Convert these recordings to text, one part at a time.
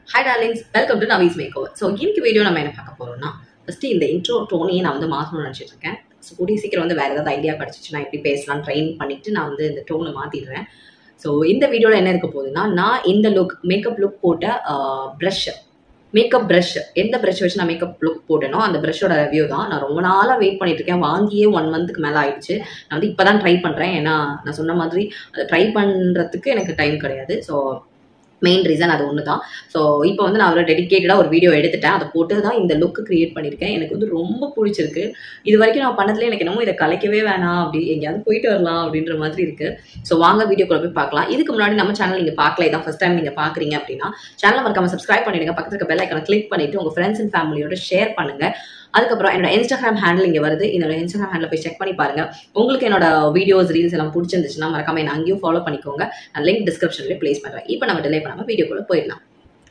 hi darlings welcome to Navi's makeover so இன்னைக்கு video நம்ம என்ன பார்க்க போறோம்னா ஃபஸ்ட்டு இந்த இன்ட்ரோ டோனையே நான் வந்து மாற்றணும்னு நினச்சிட்டு இருக்கேன் ஸோ கூடிய சீக்கிரம் வந்து வேறு ஏதாவது ஐடியா கிடச்சிச்சுன்னா எப்படி பேசலாம் ட்ரெயின் பண்ணிட்டு நான் வந்து இந்த டோனை மாற்றிடுறேன் ஸோ இந்த வீடியோவில் என்ன இருக்க போகுதுன்னா நான் இந்த லுக் மேக்கப் லுக் போட்ட ப்ரஷ் மேக்கப் ப்ரஷ் எந்த ப்ரஷ் வச்சு நான் மேக்கப் லுக் போட்டேனோ அந்த ப்ரஷோட ரிவ்யூ தான் நான் ரொம்ப நாளாக வெயிட் பண்ணிட்டு இருக்கேன் வாங்கியே ஒன் மந்த்துக்கு மேலே ஆயிடுச்சு நான் வந்து இப்போ தான் ட்ரை பண்ணுறேன் ஏன்னா நான் சொன்ன மாதிரி அதை ட்ரை பண்ணுறதுக்கு எனக்கு டைம் கிடையாது ஸோ மெயின் ரீசன் அது ஒன்று தான் ஸோ இப்போ வந்து நான் ஒரு டெடிக்கேட்டடாக ஒரு வீடியோ எடுத்துட்டேன் அதை போட்டு தான் இந்த லுக்கு கிரியேட் பண்ணியிருக்கேன் எனக்கு வந்து ரொம்ப பிடிச்சிருக்கு இது வரைக்கும் நான் பண்ணதுல எனக்கு என்னமோ இதை கலைக்கவே வேணாம் அப்படி எங்கேயாவது போயிட்டு வரலாம் அப்படின்ற மாதிரி இருக்கு ஸோ வாங்க வீடியோக்குள்ள போய் பார்க்கலாம் இதுக்கு முன்னாடி நம்ம சேனல் நீங்கள் பார்க்கல இதான் ஃபஸ்ட் டைம் நீங்கள் பார்க்குறீங்க அப்படின்னா சேனல் மறக்காம சப்ஸ்கிரைப் பண்ணிடுங்க பக்கத்துல இருக்க பெல் ஐக்கனை கிளிக் பண்ணிட்டு உங்கள் ஃப்ரெண்ட்ஸ் அண்ட் ஃபேமிலியோட ஷேர் பண்ணுங்க அதுக்கப்புறம் என்னோட இன்ஸ்டாகிராம் ஹேண்டில் இங்கே வருது என்னோட இன்ஸ்டாகிராம் ஹேண்டில் போய் செக் பண்ணி பாருங்க உங்களுக்கு என்னோட வீடியோஸ் ரீல்ஸ் எல்லாம் பிடிச்சிருந்துச்சுன்னா மறக்காம என்ன அங்கேயும் ஃபாலோ பண்ணிக்கோங்க நான் லிங்க் டிஸ்கிரிப்ஷன்லேயே ப்ளேஸ் பண்ணுறேன் இப்போ நம்ம டிலே பண்ணாமல் வீடியோக்குள்ள போயிடலாம்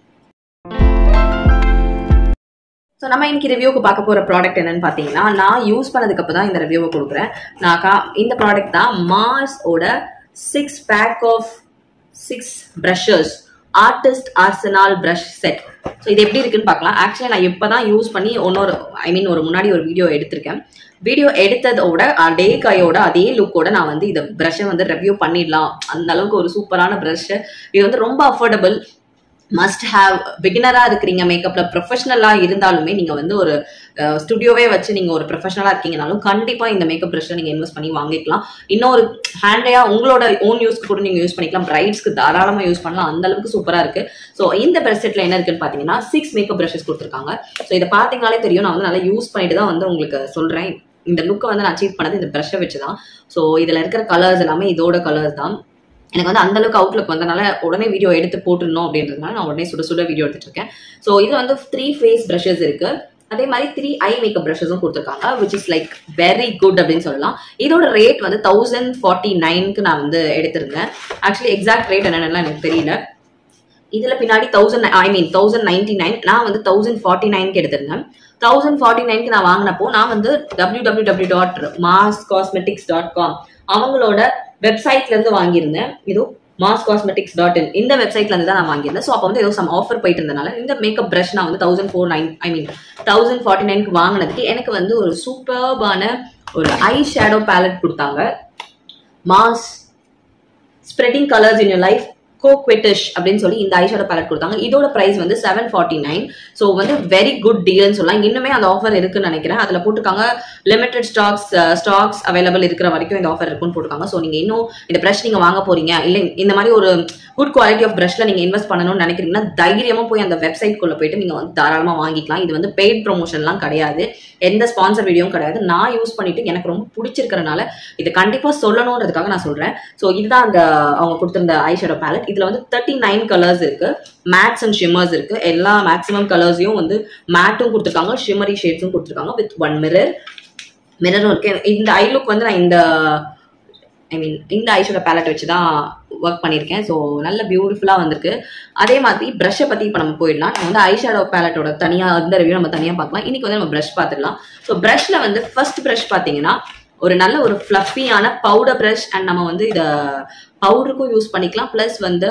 ஸோ நம்ம இன்னைக்கு ரிவ்யூக்கு பார்க்க போகிற ப்ராடக்ட் என்னன்னு பார்த்தீங்கன்னா நான் யூஸ் பண்ணதுக்கு அப்புறம் தான் இந்த ரிவ்யூவை கொடுக்குறேன் நான் கா இந்த ப்ராடக்ட் தான் மார்ஸோட six pack of six brushes artist arsenal brush set so இது எப்படி இருக்குன்னு பார்க்கலாம் ஆக்சுவலி நான் இப்போ தான் யூஸ் பண்ணி இன்னொரு ஐ மீன் ஒரு முன்னாடி ஒரு வீடியோ எடுத்திருக்கேன் வீடியோ எடுத்ததோட அதே கையோட அதே லுக்கோட நான் வந்து இந்த ப்ரஷ்ஷை வந்து ரிவ்யூ பண்ணிடலாம் அந்த அளவுக்கு ஒரு சூப்பரான ப்ரஷ் இது வந்து ரொம்ப அஃபோர்டபுள் மஸ்ட் ஹாவ் பிகினராக இருக்கிறீங்க மேக்கப்பில் ப்ரொஃபஷனலாக இருந்தாலுமே நீங்கள் வந்து ஒரு ஸ்டுடியோவே வச்சு நீங்கள் ஒரு ப்ரொஃபஷனலாக இருக்கீங்கனாலும் கண்டிப்பாக இந்த மேக்கப் ப்ரஷ்ஷை நீங்கள் இன்வெஸ்ட் பண்ணி வாங்கிக்கலாம் இன்னொரு ஹேண்டையாக உங்களோட ஓன் யூஸ்க்கு கூட நீங்கள் யூஸ் பண்ணிக்கலாம் பிரைட்ஸ்க்கு தாராளமாக யூஸ் பண்ணலாம் அந்த அளவுக்கு சூப்பராக இருக்குது ஸோ இந்த ப்ரெஸ் செட்டில் என்ன இருக்குன்னு பார்த்தீங்கன்னா சிக்ஸ் மேக்கப் ப்ரஷஸ் கொடுத்துருக்காங்க ஸோ இதை பார்த்தீங்கனாலே தெரியும் நான் வந்து நல்லா யூஸ் பண்ணிட்டு தான் வந்து உங்களுக்கு சொல்கிறேன் இந்த லுக்கை வந்து நான் அச்சீவ் பண்ணது இந்த ப்ரஷ்ஷை வச்சு தான் ஸோ இதில் இருக்கிற கலர்ஸ் எல்லாமே இதோட கலர்ஸ் தான் எனக்கு வந்து அந்த அளவுக்கு அவுட்லுக் வந்தனால உடனே வீடியோ எடுத்து போட்டுருணும் அப்படின்றதுனால நான் உடனே சுட சுட வீடியோ எடுத்துட்டு இருக்கேன் ஸோ இது வந்து த்ரீ ஃபேஸ் ப்ரஷஸ் இருக்கு அதே மாதிரி த்ரீ ஐ மேக்கப் ப்ரஷஸும் கொடுத்துருக்காங்க which is like very good அப்படின்னு சொல்லலாம் இதோட ரேட் வந்து தௌசண்ட் ஃபார்ட்டி நைனுக்கு நான் வந்து எடுத்திருந்தேன் ஆக்சுவலி எக்ஸாக்ட் ரேட் என்னென்னலாம் எனக்கு தெரியல இதுல பின்னாடி thousand I mean thousand ninety nine நான் வந்து தௌசண்ட் ஃபார்ட்டி நைனுக்கு எடுத்திருந்தேன் தௌசண்ட் ஃபார்ட்டி நைனுக்கு நான் வாங்கினப்போ நான் வந்து W W W dot Mars cosmetics dot com அவங்களோட வெப்சைட்ல இருந்து வாங்கியிருந்தேன் இதோ மாஸ் காஸ்மெட்டிக்ஸ் டாட் இன் இந்த வெப்சைட்ல இருந்து தான் நான் வாங்கியிருந்தேன் ஸோ அப்போ வந்து ஏதோ சம் ஆஃபர் போயிட்டு இருந்தனால இந்த மேக்கப் ப்ரஷ் நான் வந்து thousand four nine I mean thousand forty நைனுக்கு வாங்கினதுக்கு எனக்கு வந்து ஒரு சூப்பர்பான ஒரு ஐ ஷேடோ பேலட் கொடுத்தாங்க Mars spreading colours in your life coquettish அப்படின்னு சொல்லி இந்த ஐஷேடோ பேலட் கொடுத்தாங்க இதோட பிரைஸ் வந்து செவன் ஃபார்ட்டி நைன் ஸோ வந்து வெரி குட் டீல்னு சொல்லலாம் இன்னுமே அந்த ஆஃபர் இருக்குன்னு நினைக்கிறேன் அதில் போட்டிருக்காங்க லிமிடெட் ஸ்டாக்ஸ் ஸ்டாக்ஸ் அவைலபிள் இருக்கிற வரைக்கும் இந்த ஆஃபர் இருக்குன்னு போட்டிருக்காங்க ஸோ நீங்கள் இன்னும் இந்த ப்ரஷ் நீங்கள் வாங்க போறீங்க இல்லை இந்த மாதிரி ஒரு குட் குவாலிட்டி ஆஃப் ப்ரஷ்ல நீங்கள் இன்வெஸ்ட் பண்ணணும்னு நினைக்கிறீங்கன்னா தைரியமாக போய் அந்த வெப்சைட்குள்ளே போயிட்டு நீங்கள் வந்து தாராளமாக வாங்கிக்கலாம் இது வந்து பெய்ட் ப்ரொமோஷன்லாம் கிடையாது எந்த ஸ்பான்சர் வீடியோவும் கிடையாது நான் யூஸ் பண்ணிட்டு எனக்கு ரொம்ப பிடிச்சிருக்கிறனால இதை கண்டிப்பாக சொல்லணுன்றதுக்காக நான் சொல்கிறேன் ஸோ இதுதான் அந்த அவங்க கொடுத்துருந்த ஐஷேடோ பேலட் இதில் வந்து தேர்ட்டி நைன் கலர்ஸ் இருக்கு மேட்ஸ் அண்ட் ஷிம்மர்ஸ் இருக்கு எல்லா மேக்ஸிமம் கலர்ஸையும் வந்து மேட்டும் கொடுத்துருக்காங்க ஷிம்மரி ஷேட்ஸும் கொடுத்துருக்காங்க வித் ஒன் மிரர் மிரரும் இருக்கு இந்த ஐ லுக் வந்து நான் இந்த ஐ மீன் இந்த ஐஷோட பேலட் வச்சு தான் ஒர்க் பண்ணியிருக்கேன் ஸோ நல்ல பியூட்டிஃபுல்லாக வந்திருக்கு அதே மாதிரி ப்ரஷ்ஷை பற்றி இப்போ நம்ம போயிடலாம் நம்ம வந்து ஐஷேடோ பேலட்டோட தனியாக இந்த ரிவ்யூ நம்ம தனியாக பார்க்கலாம் இன்னைக்கு வந்து நம்ம ப்ரஷ் பார்த்துடலாம் ஸோ ப்ரஷ்ல வந்து ஃபர்ஸ்ட் ப்ரஷ் பார்த்தீங்கன்னா ஒரு நல்ல ஒரு ஃப்ளஃபியான பவுடர் ப்ரஷ் அண்ட் நம்ம வந்து இதை பவுடருக்கும் யூஸ் பண்ணிக்கலாம் ப்ளஸ் வந்து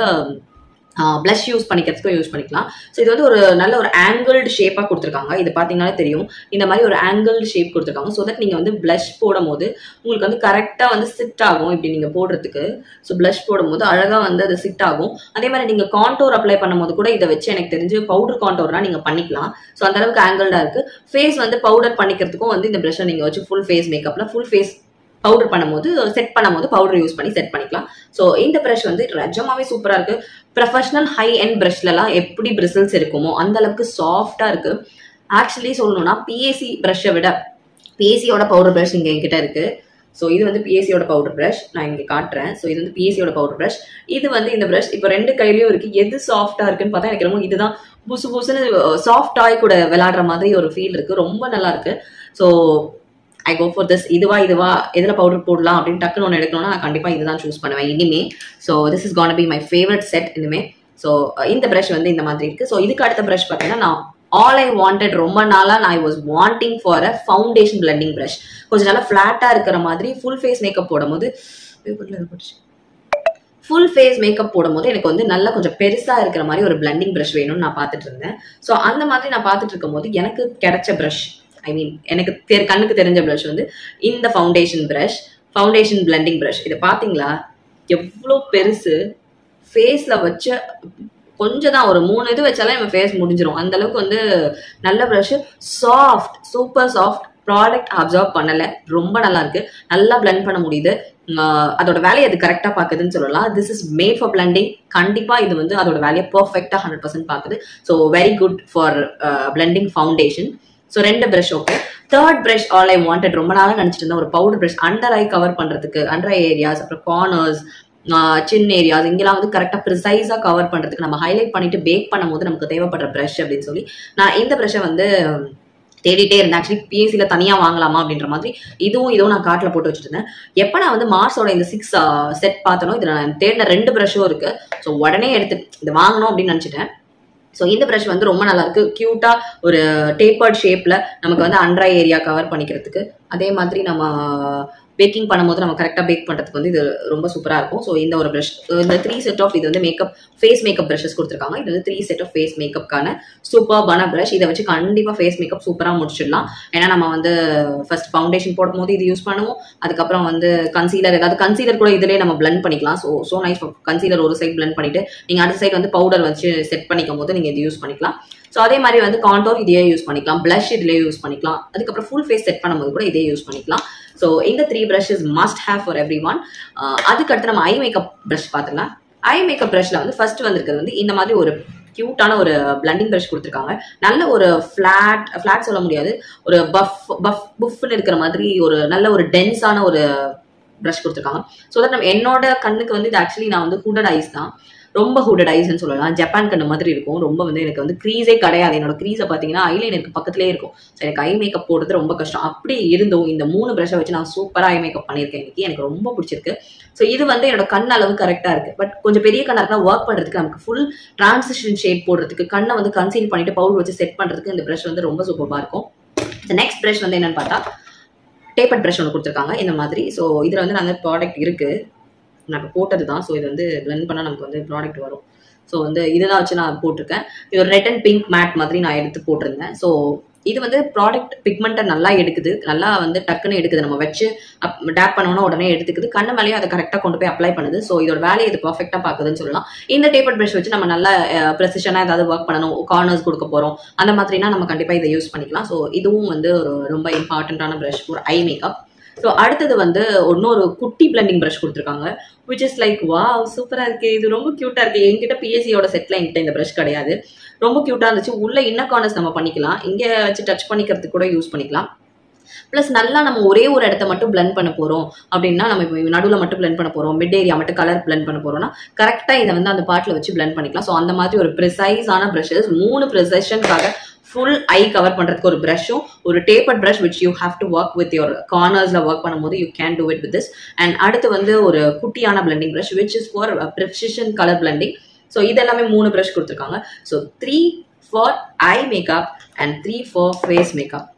ப்ளஷ் யூஸ் பண்ணிக்கிறதுக்கும் யூஸ் பண்ணிக்கலாம் ஸோ இது வந்து ஒரு நல்ல ஒரு ஆங்கிள்டு ஷேப்பாக கொடுத்துருக்காங்க இது பார்த்தீங்கன்னாலே தெரியும் இந்த மாதிரி ஒரு ஆங்கிள்டு ஷேப் கொடுத்துருக்காங்க ஸோ தட் நீங்கள் வந்து ப்ளஷ் போடும் போது உங்களுக்கு வந்து கரெக்டாக வந்து சிட் ஆகும் இப்படி நீங்கள் போடுறதுக்கு ஸோ ப்ளஷ் போடும்போது அழகாக வந்து அது சிட் ஆகும் அதே மாதிரி நீங்கள் கான்டோர் அப்ளை பண்ணும்போது கூட இதை வச்சு எனக்கு தெரிஞ்சு பவுடர் கான்டோர்னா நீங்கள் பண்ணிக்கலாம் ஸோ அந்த அளவுக்கு ஆங்கிள்டாக இருக்குது ஃபேஸ் வந்து பவுடர் பண்ணிக்கிறதுக்கும் வந்து இந்த ப்ரஷ்ஷை நீங்கள் வச்சு ஃபுல் ஃபேஸ் மேக்கப்பில் ஃபுல் ஃபேஸ் பவுடர் பண்ணும்போது செட் பண்ணும்போது பவுடர் யூஸ் பண்ணி செட் பண்ணிக்கலாம் ஸோ இந்த ப்ரஷ் வந்து நிஜமாவே சூப்பராக இருக்கு ப்ரொஃபஷனல் ஹை எண்ட் ப்ரஷ்லலாம் எப்படி பிரிசல்ஸ் இருக்குமோ அந்த அளவுக்கு சாஃப்டாக இருக்கு ஆக்சுவலி சொல்லணும்னா பிஏசி ப்ரஷ்ஷை விட பிஏசியோட பவுடர் ப்ரஷ் இங்கே என்கிட்ட இருக்கு ஸோ இது வந்து பிஎஸ்சியோட பவுடர் ப்ரஷ் நான் இங்கே காட்டுறேன் ஸோ இது வந்து பிஎஸ்சியோட பவுடர் ப்ரஷ் இது வந்து இந்த ப்ரஷ் இப்போ ரெண்டு கையிலையும் இருக்கு எது சாஃப்டாக இருக்குன்னு பார்த்தா எனக்கு ரொம்ப இதுதான் புசு புசுன்னு சாஃப்ட் டாய் கூட விளையாடுற மாதிரி ஒரு ஃபீல் இருக்கு ரொம்ப நல்லா இருக்கு so I go for this இதுவா இதுவா எதில் பவுடர் போடலாம் அப்படின்னு டக்குன்னு ஒன்று எடுக்கணும்னா நான் கண்டிப்பாக இதுதான் சூஸ் பண்ணுவேன் இனிமே so this is gonna be my favourite set இனிமே ஸோ இந்த ப்ரஷ் வந்து இந்த மாதிரி இருக்கு ஸோ இதுக்கு அடுத்த ப்ரஷ் பார்த்தீங்கன்னா நான் ஆல் ஐ வாண்டட் ரொம்ப நாளாக நான் I was wanting for a foundation blending brush கொஞ்சம் நல்லா ஃப்ளாட்டாக இருக்கிற மாதிரி ஃபுல் ஃபேஸ் மேக்கப் போடும்போது ஃபுல் ஃபேஸ் மேக்கப் போடும்போது எனக்கு வந்து நல்லா கொஞ்சம் பெருசாக இருக்கிற மாதிரி ஒரு பிளண்டிங் ப்ரஷ் வேணும்னு நான் பார்த்துட்டு இருந்தேன் ஸோ அந்த மாதிரி நான் பார்த்துட்டு இருக்கும்போது எனக்கு கிடைச்ச ப்ரஷ் ஐ மீன் எனக்கு தெ கண்ணுக்கு தெரிஞ்ச ப்ரஷ் வந்து இந்த foundation brush foundation blending brush இதை பார்த்தீங்களா எவ்வளோ பெருசு ஃபேஸில் வச்ச கொஞ்சம் தான் ஒரு மூணு இது வச்சாலே நம்ம ஃபேஸ் முடிஞ்சிரும் அந்த அளவுக்கு வந்து நல்ல brush soft super soft product observe பண்ணலை ரொம்ப நல்லா இருக்கு நல்லா பிளெண்ட் பண்ண முடியுது ஆஹ் அதோட வேலையை அது கரெக்டாக பார்க்குதுன்னு சொல்லலாம் this is made for blending கண்டிப்பாக இது வந்து அதோட வேலையை பர்ஃபெக்டாக ஹண்ட்ரட் பர்சன்ட் பார்க்குது so very good for blending foundation so ரெண்டு brush okay third brush all I wanted ரொம்ப நாளாக நினச்சிட்டு இருந்தேன் ஒரு powder brush under eye cover பண்ணுறதுக்கு அண்டர் ஐ ஏரியாஸ் அப்புறம் கார்னர்ஸ் சின்ன ஏரியாஸ் இங்கெல்லாம் வந்து கரெக்டாக ப்ரிசைஸாக கவர் பண்ணுறதுக்கு நம்ம ஹைலைட் பண்ணிட்டு பேக் பண்ணும்போது நமக்கு தேவைப்படுற ப்ரஷ் அப்படின்னு சொல்லி நான் இந்த ப்ரஷ்ஷை வந்து தேடிட்டே இருந்தேன் ஆக்சுவலி பிஎஸ்சியில் தனியாக வாங்கலாமா அப்படின்ற மாதிரி இதுவும் இதுவும் நான் காட்டில் போட்டு வச்சுருந்தேன் எப்போ நான் வந்து மார்ஸோட இந்த சிக்ஸ் செட் பார்த்தனோ இதில் நான் தேடின ரெண்டு ப்ரஷ்ஷும் இருக்குது ஸோ உடனே எடுத்து இதை வாங்கணும் அப்படின்னு நினச்சிட்டேன் ஸோ இந்த ப்ரஷ் வந்து ரொம்ப நல்லா இருக்கு க்யூட்டா ஒரு டேப்பர்ட் ஷேப்ல நமக்கு வந்து அண்ட்ரா ஏரியா கவர் பண்ணிக்கிறதுக்கு அதே மாதிரி நம்ம பேக்கிங் பண்ணும்போது நம்ம கரெக்டாக பேக் பண்ணுறதுக்கு வந்து இது ரொம்ப சூப்பராக இருக்கும் ஸோ இந்த ஒரு ப்ரஷ் இந்த த்ரீ செட் ஆஃப் இது வந்து மேக்கப் ஃபேஸ் மேக்கப் ப்ரஷஸ் கொடுத்துருக்காங்க இது வந்து த்ரீ செட் ஆஃப் ஃபேஸ் மேக்கப்க்கான சூப்பர்பான ப்ரஷ் இதை வச்சு கண்டிப்பாக ஃபேஸ் மேக்கப் சூப்பராக முடிச்சிடலாம் ஏன்னா நம்ம வந்து ஃபர்ஸ்ட் ஃபவுண்டேஷன் போடும்போது இது யூஸ் பண்ணுவோம் அதுக்கப்புறம் வந்து கன்சீலர் ஏதாவது கன்சீலர் கூட இதிலே நம்ம பிளெண்ட் பண்ணிக்கலாம் ஸோ ஸோ நைஸ் கன்சீலர் ஒரு சைட் பிளெண்ட் பண்ணிட்டு நீங்கள் அடுத்த சைடு வந்து பவுடர் வச்சு செட் பண்ணிக்கும் போது நீங்கள் இது யூஸ் பண்ணிக்கலாம் ஸோ அதே மாதிரி வந்து காண்டோர் இதே யூஸ் பண்ணிக்கலாம் ப்ளஷ் இதிலே யூஸ் பண்ணிக்கலாம் அதுக்கப்புறம் ஃபுல் ஃபேஸ் செட் பண்ணும்போது கூட இதே யூஸ் பண்ணிக்கலாம் ஸோ இந்த three brushes must have for everyone அதுக்கடுத்து நம்ம ஐ மேக்கப் ப்ரஷ் பார்த்துக்கலாம் ஐ மேக்கப் ப்ரஷ்ல வந்து ஃபர்ஸ்ட் வந்திருக்கிறது வந்து இந்த மாதிரி ஒரு க்யூட்டான ஒரு பிளண்டிங் ப்ரஷ் கொடுத்துருக்காங்க நல்ல ஒரு ஃப்ளாட் ஃப்ளாட் சொல்ல முடியாது ஒரு பஃப் பஃப் புஃப்னு இருக்கிற மாதிரி ஒரு நல்ல ஒரு டென்ஸான ஒரு ப்ரஷ் கொடுத்துருக்காங்க ஸோ தட் நம்ம என்னோட கண்ணுக்கு வந்து இது ஆக்சுவலி நான் வந்து ஹூடட் ஐஸ் தான் ரொம்ப ஹூடட் ஐஸ்னு சொல்லலாம் ஜப்பான் கண்ணு மாதிரி இருக்கும் ரொம்ப வந்து எனக்கு வந்து க்ரீஸே கிடையாது என்னோட க்ரீஸை பார்த்தீங்கன்னா ஐலைனருக்கு பக்கத்துலேயே இருக்கும் ஸோ எனக்கு ஐ மேக்கப் போடுறது ரொம்ப கஷ்டம் அப்படி இருந்தும் இந்த மூணு ப்ரஷை வச்சு நான் சூப்பராக ஐ மேக்கப் பண்ணியிருக்கேன் இன்னைக்கு எனக்கு ரொம்ப பிடிச்சிருக்கு ஸோ இது வந்து என்னோட கண் அளவு கரெக்டாக இருக்கு பட் கொஞ்சம் பெரிய கண்ணாக இருந்தால் ஒர்க் பண்ணுறதுக்கு நமக்கு ஃபுல் டிரான்சிஷன் ஷேட் போடுறதுக்கு கண்ணை வந்து கன்சீல் பண்ணிட்டு பவுடர் வச்சு செட் பண்ணுறதுக்கு இந்த ப்ரஷ் வந்து ரொம்ப சூப்பராக இருக்கும் இந்த நெக்ஸ்ட் ப்ரஷ் வந்து என்னன்னு பார்த்தா டேப்பர் ப்ரஷ் ஒன்று கொடுத்துருக்காங்க இந்த மாதிரி ஸோ இதில் வந்து நல்ல ப்ராடக்ட் இருக்குது நான் இப்போ போட்டது தான் ஸோ இது வந்து பிளெண்ட் பண்ணால் நமக்கு வந்து ப்ராடக்ட் வரும் ஸோ வந்து இதுதான் வச்சு நான் போட்டிருக்கேன் இது ஒரு ரெட் அண்ட் பிங்க் மேட் மாதிரி நான் எடுத்து போட்டிருந்தேன் ஸோ இது வந்து ப்ராடக்ட் பிக்மெண்ட்டை நல்லா எடுக்குது நல்லா வந்து டக்குன்னு எடுக்குது நம்ம வச்சு அப் டேப் பண்ணோன்னா உடனே எடுத்துக்குது கண்ணு மேலேயும் அதை கரெக்டாக கொண்டு போய் அப்ளை பண்ணுது ஸோ இதோட வேலையை இது பர்ஃபெக்டாக பார்க்குதுன்னு சொல்லலாம் இந்த டேப்பர் ப்ரஷ் வச்சு நம்ம நல்லா ப்ரெசிஷனாக ஏதாவது ஒர்க் பண்ணணும் கார்னர்ஸ் கொடுக்க போகிறோம் அந்த மாதிரினா நம்ம கண்டிப்பாக இதை யூஸ் பண்ணிக்கலாம் ஸோ இதுவும் வந்து ஒரு ரொம்ப இம்பார்ட்டண்ட்டான ப்ரஷ் ஒரு ஐ மேக்கப் ஸோ அடுத்தது வந்து இன்னொரு குட்டி பிளண்டிங் ப்ரஷ் கொடுத்துருக்காங்க விச் இஸ் லைக் வா சூப்பராக இருக்கு இது ரொம்ப க்யூட்டாக இருக்கு என்கிட்ட பிஎஸ்சியோட செட்டில் என்கிட்ட இந்த ப்ரஷ் கிடையாது ரொம்ப க்யூட்டாக இருந்துச்சு உள்ள இன்னர் கார்னர்ஸ் நம்ம பண்ணிக்கலாம் இங்கே வச்சு டச் பண்ணிக்கிறதுக்கு கூட யூஸ் பண்ணிக்கலாம் ப்ளஸ் நல்லா நம்ம ஒரே ஒரு இடத்த மட்டும் பிளெண்ட் பண்ண போகிறோம் அப்படின்னா நம்ம இப்போ நடுவில் மட்டும் பிளெண்ட் பண்ண போகிறோம் மிட் ஏரியா மட்டும் கலர் பிளெண்ட் பண்ண போகிறோம்னா கரெக்டாக இதை வந்து அந்த பாட்டில் வச்சு பிளெண்ட் பண்ணிக்கலாம் ஸோ அந்த மாதிரி ஒரு ப்ரிசைஸான ப்ரஷஸ் மூணு ப்ரிசஷனுக்காக ஃபுல் ஐ கவர் பண்ணுறதுக்கு ஒரு ப்ரஷும் ஒரு taper brush which you have to work with your கார்னர்ஸில் ஒர்க் பண்ணும்போது you can do it with this and அடுத்து வந்து ஒரு குட்டியான blending brush which is for precision colour blending so இதெல்லாமே மூணு ப்ரஷ் கொடுத்துருக்காங்க so three for eye makeup and three for face makeup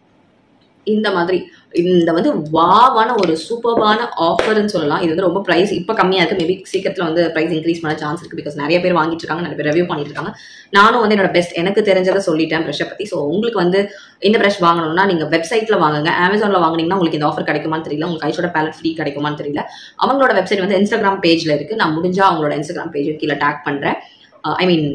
இந்த மாதிரி இந்த வந்து வாவான ஒரு சூப்பர்பான ஆஃபர்னு சொல்லலாம் இது வந்து ரொம்ப ப்ரைஸ் இப்போ கம்மியாக இருக்குது மேபி சீக்கிரத்தில் வந்து ப்ரைஸ் இன்க்ரீஸ் பண்ண சான்ஸ் இருக்குது பிகாஸ் நிறைய பேர் வாங்கிட்டு இருக்காங்க நிறைய பேர் ரிவ்யூ பண்ணிட்டு இருக்காங்க நானும் வந்து என்னோட பெஸ்ட் எனக்கு தெரிஞ்சதை சொல்லிட்டேன் ப்ரஷை பற்றி ஸோ உங்களுக்கு வந்து இந்த ப்ரஷ் வாங்கணும்னா நீங்கள் வெப்சைட்டில் வாங்குங்க அமேசானில் வாங்கினீங்கன்னா உங்களுக்கு இந்த ஆஃபர் கிடைக்குமான்னு தெரியல உங்களுக்கு ஐஷோட பேலட் ஃப்ரீ கிடைக்குமான்னு தெரியல அவங்களோட வெப்சைட் வந்து இன்ஸ்டாகிராம் பேஜில் இருக்குது நான் முடிஞ்சால் அவங்களோட இன்ஸ்டாகிராம் பேஜ் கீழே டேக் பண்ணுறேன் ஐ மீன்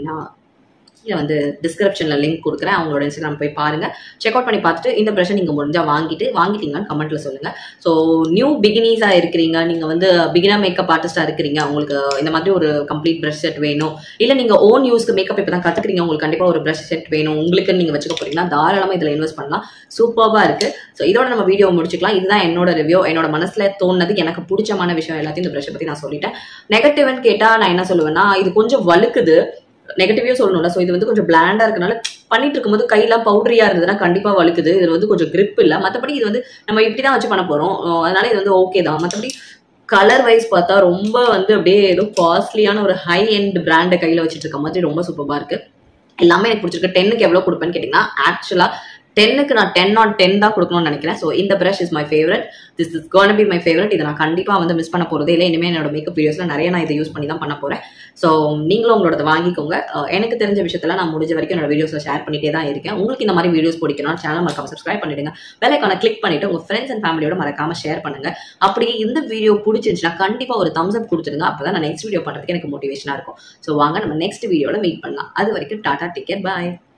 கீழே வந்து டிஸ்கிரிப்ஷனில் லிங்க் கொடுக்குறேன் அவங்களோட இன்ஸ்டாகிராம் போய் பாருங்கள் செக் அவுட் பண்ணி பார்த்துட்டு இந்த ப்ரெஷர் நீங்கள் முடிஞ்சால் வாங்கிட்டு வாங்கிட்டீங்கன்னு கமெண்ட்டில் சொல்லுங்கள் ஸோ நியூ பிகினிஸாக இருக்கிறீங்க நீங்கள் வந்து பிகினர் மேக்கப் ஆர்டிஸ்ட்டாக இருக்கிறீங்க உங்களுக்கு இந்த மாதிரி ஒரு கம்ப்ளீட் ப்ரஷ் செட் வேணும் இல்லை நீங்கள் ஓன் யூஸ்க்கு மேக்கப் இப்போ தான் கற்றுக்குறீங்க உங்களுக்கு கண்டிப்பாக ஒரு ப்ரஷ் செட் வேணும் உங்களுக்கு நீங்கள் வச்சுக்க போகிறீங்கன்னா தாராளமாக இதில் இன்வெஸ்ட் பண்ணலாம் சூப்பராக இருக்குது ஸோ இதோட நம்ம வீடியோ முடிச்சுக்கலாம் இதுதான் என்னோட ரிவ்யூ என்னோட மனசில் தோணுனது எனக்கு பிடிச்சமான விஷயம் எல்லாத்தையும் இந்த ப்ரஷை பற்றி நான் சொல்லிட்டேன் நெகட்டிவ்னு கேட்டால் நான் என்ன சொல்லுவேன்னா இது கொஞ்சம் வலுக்குது நெகட்டிவே சொல்லணும்ல ஸோ இது வந்து கொஞ்சம் பிளாண்டா இருக்கனால பண்ணிட்டு இருக்கும்போது கையெல்லாம் பவுடரியா இருந்ததுன்னா கண்டிப்பா வலுக்குது இது வந்து கொஞ்சம் grip இல்ல மற்றபடி இது வந்து நம்ம இப்படி தான் வச்சு பண்ண போறோம் அஹ் அதனால இது வந்து ஓகே தான் மற்றபடி கலர் வைஸ் பார்த்தா ரொம்ப வந்து அப்படியே ஏதோ காஸ்ட்லியான ஒரு ஹை எண்ட் பிராண்டை கையில வச்சுட்டு இருக்க மாதிரி ரொம்ப சூப்பரா இருக்கு எல்லாமே எனக்கு பிடிச்சிருக்கு டென்னுக்கு எவ்வளோ கொடுப்பேன்னு கேட்டிங்கன்னா ஆக்சுவலாக டென்னுக்கு நான் டென் ஆன் டென் தான் கொடுக்கணும்னு நினைக்கிறேன் ஸோ இந்த brush is my favourite this is gonna be my favourite இதை நான் கண்டிப்பாக வந்து மிஸ் பண்ண போகிறதே இல்லை இனிமேல் என்னோட மேக்கப் வீடியோஸில் நிறைய நான் இதை யூஸ் பண்ணி தான் பண்ண போகிறேன் ஸோ நீங்களும் உங்களோட வாங்கிக்கோங்க அஹ் எனக்கு தெரிஞ்ச விஷயத்தில் நான் முடிஞ்ச வரைக்கும் என்னோட வீடியோஸில் ஷேர் பண்ணிட்டே தான் இருக்கேன் உங்களுக்கு இந்த மாதிரி வீடியோஸ் பிடிக்கணும் சேனல் மறக்காம சப்ஸ்கிரைப் பண்ணிடுங்க பெல்லைக்கான கிளிக் பண்ணிட்டு உங்கள் ஃப்ரெண்ட்ஸ் அண்ட் ஃபேமிலியோட மறக்காம ஷேர் பண்ணுங்க அப்படியே இந்த வீடியோ பிடிச்சிருந்துச்சுன்னா கண்டிப்பாக ஒரு தம்ஸ் அப் கொடுத்துருங்க அப்போ தான் நான் நெக்ஸ்ட் வீடியோ பண்ணுறதுக்கு எனக்கு மோட்டிவேஷனாக இருக்கும் ஸோ வாங்க நம்ம நெக்ஸ்ட் வீடியோவில் மீட் பண்ணலாம் அது வரைக்கும் டாடா டிக்கெட் பாய்